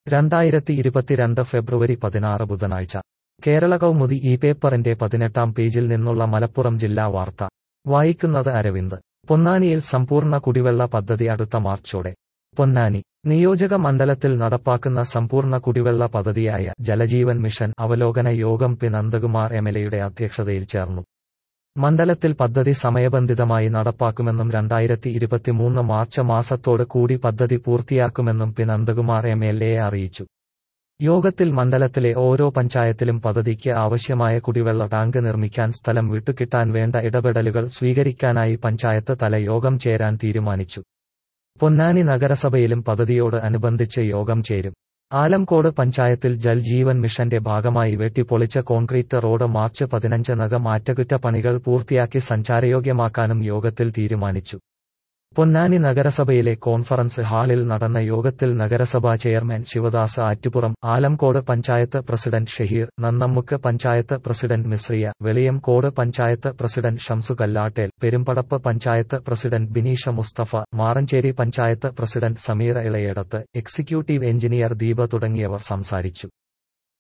രണ്ടായിരത്തി ഇരുപത്തിരണ്ട് ഫെബ്രുവരി പതിനാറ് ബുധനാഴ്ച കേരള കൗമുദി ഈ പേപ്പറിന്റെ പതിനെട്ടാം പേജിൽ നിന്നുള്ള മലപ്പുറം ജില്ലാ വാർത്ത വായിക്കുന്നത് അരവിന്ദ് പൊന്നാനിയിൽ സമ്പൂർണ്ണ കുടിവെള്ള പദ്ധതി അടുത്ത മാർച്ചോടെ പൊന്നാനി നിയോജക മണ്ഡലത്തിൽ നടപ്പാക്കുന്ന സമ്പൂർണ്ണ കുടിവെള്ള പദ്ധതിയായ ജലജീവൻ മിഷൻ അവലോകന യോഗം പി നന്ദകുമാർ എംഎൽഎയുടെ അധ്യക്ഷതയിൽ ചേർന്നു മണ്ഡലത്തിൽ പദ്ധതി സമയബന്ധിതമായി നടപ്പാക്കുമെന്നും രണ്ടായിരത്തി ഇരുപത്തിമൂന്ന് മാർച്ച് മാസത്തോട് കൂടി പദ്ധതി പൂർത്തിയാക്കുമെന്നും P Nandakumar M L A അറിയിച്ചു യോഗത്തിൽ മണ്ഡലത്തിലെ ഓരോ പഞ്ചായത്തിലും പദ്ധതിക്ക് ആവശ്യമായ കുടിവെള്ള ടാങ്ക് നിർമ്മിക്കാൻ സ്ഥലം വിട്ടുകിട്ടാൻ വേണ്ട ഇടപെടലുകൾ സ്വീകരിക്കാനായി പഞ്ചായത്ത് തല യോഗം ചേരാൻ തീരുമാനിച്ചു പൊന്നാനി നഗരസഭയിലും പദ്ധതിയോട് അനുബന്ധിച്ച് യോഗം ചേരും ആലംകോട് പഞ്ചായത്തിൽ ജൽ ജീവൻ മിഷന്റെ ഭാഗമായി വെട്ടിപ്പൊളിച്ച കോൺക്രീറ്റ് റോഡ് മാർച്ച് പതിനഞ്ചിനകം അറ്റകുറ്റപ്പണികൾ പൂർത്തിയാക്കി സഞ്ചാരയോഗ്യമാക്കാനും യോഗത്തിൽ തീരുമാനിച്ചു പൊന്നാനി നഗരസഭയിലെ കോൺഫറൻസ് ഹാളിൽ നടന്ന യോഗത്തിൽ നഗരസഭാ chairman Sivadas Attupuram Alamkode panchayat president Shaheer Nannamukku panchayat president Mishriya Veliyankode panchayat president Shamsu Kallattel Perumpadappu panchayat president Bineesha Musthafa Maranchery panchayat president Sameera Elayadath executive engineer Deepa തുടങ്ങിയവർ സംസാരിച്ചു